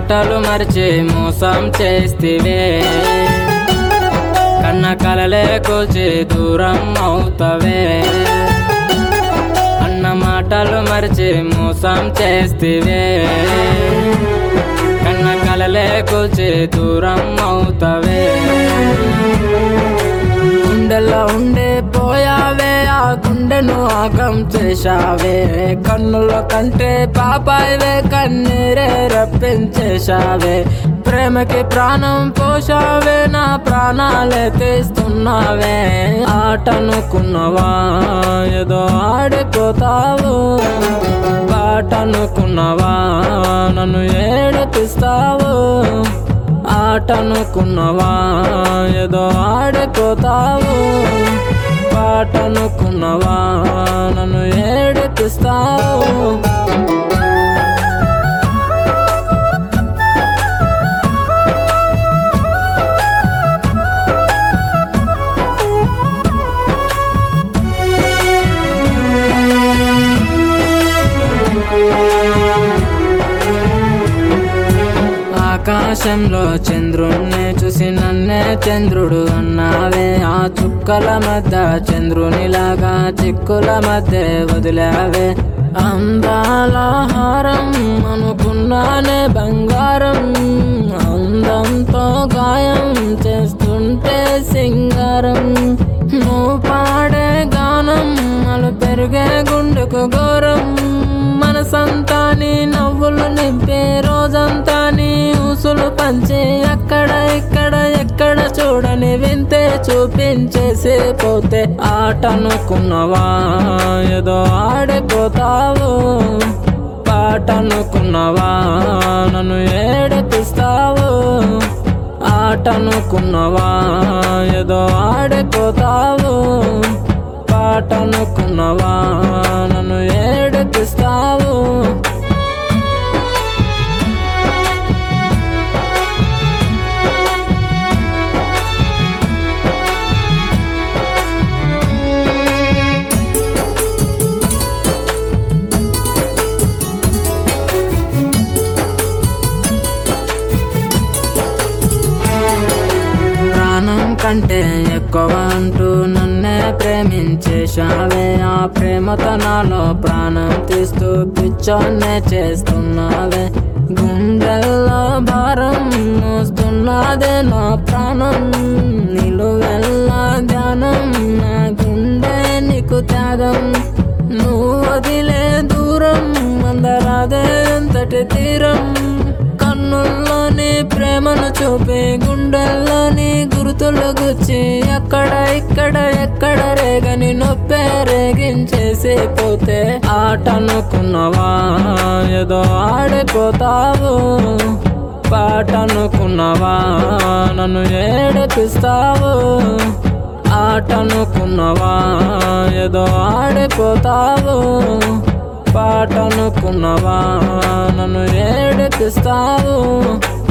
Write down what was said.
మాటలు మరిచి మోసం చేస్తివే కన్న కలలే కూల్చి దూరం అవుతవే అన్న మాటలు మరిచి మోసం చేస్తివే కన్న కలలే కూల్చి దూరం అవుతవే గుండెల్లో ఉండే పోయావే ఆ గుండెను ఆగం చేశావే కన్నుల కంటే పాపాయివే కన్నీరే రప్పించేశావే ప్రేమకి ప్రాణం పోషావే నా ప్రాణాలే తీస్తున్నావే ఆటనుకున్నవా ఏదో ఆడిపోతావు పాటనుకున్నవా నన్ను ఏడిపిస్తావు ఆటనుకున్నవా ఏదో ఆడిపోతావు పాటనుకున్నవా నన్ను ఏడిపిస్తావు ఆకాశంలో చంద్రుణ్ణి చూసి నన్నే చంద్రుడు అన్నావే ఆ చుక్కల మధ్య చంద్రునిలాగా చిక్కుల మధ్య వదిలావే అందాల హారం అనుకున్నానే బంగారం అందంతో గాయం చేస్తుంటే సింగారం నువ్వు పాడే గానం అలు పెరిగే గుండెకు ఘోరం మనసంతా నీ నవ్వులు నింపే రోజంతా నీ ఊసులు పంచి అక్కడ ఇక్కడ ఎక్కడ చూడని వింతే చూపించేసి పోతే ఆటనుకున్నవా ఏదో ఆడిపోతావు పాటనుకున్నవా నన్ను ఏడిపిస్తావు ఆటనుకున్నవా ఏదో ఆడిపోతావు పాటనుకున్నవా నన్ను ఏడిపిస్తావు ప్రాణం కంటే ఎక్కువ అంటూ నన్నే ప్రేమించేశావే ఆ ప్రేమతో నాలో ప్రాణం తీస్తూ పిచ్చోన్నే చేస్తున్నావే గుండెల్లో భారం మోస్తున్నదే నా ప్రాణం నిలువెల్లా ధ్యానం నా గుండె నీకు త్యాగం నువ్వు వదిలే దూరం అందరాదే అంతటి తీరం కన్నుల్లోని ప్రేమను చూపి గుండెల్లోని గుర్తులు గుచ్చి అక్కడ ఇక్కడ ఎక్కడ రేగని నొప్పే రేగించేసి పోతే ఆటనుకున్నవా ఏదో ఆడిపోతావు పాటనుకున్నవా నన్ను ఏడిపిస్తావు ఆటనుకున్నవా ఏదో ఆడిపోతావు పాటనుకున్నవా నన్ను ఏడిపిస్తావు